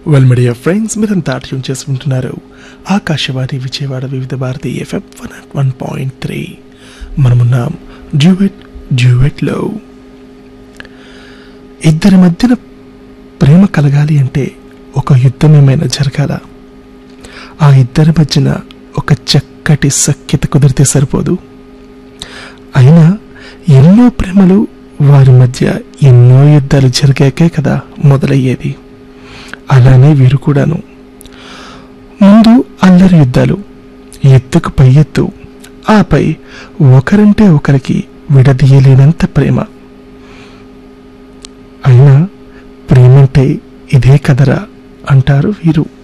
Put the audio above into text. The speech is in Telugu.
వెల్ మీడియా ఫ్రెండ్స్ మీరంతా ట్యూన్ చేసుకుంటున్నారు Akashvani Vijayawada Vividh Bharati FM one one point three మనమున్నాం డ్యూవెట్ డ్యూవెట్లో ఇద్దరి మధ్యన ప్రేమ కలగాలి అంటే ఒక యుద్ధం ఏమైనా జరగాల ఆ ఇద్దరి మధ్యన ఒక చక్కటి సఖ్యత కుదిరితే సరిపోదు అయినా ఎన్నో ప్రేమలు వారి మధ్య ఎన్నో యుద్ధాలు జరిగాకే కదా మొదలయ్యేది అలానే వీరు కూడాను ముందు అల్లరి యుద్ధాలు ఎత్తుకు పై ఎత్తు ఆపై ఒకరంటే ఒకరికి విడదీయలేనంత ప్రేమ అయినా ప్రేమంటే ఇదే కదరా అంటారు వీరు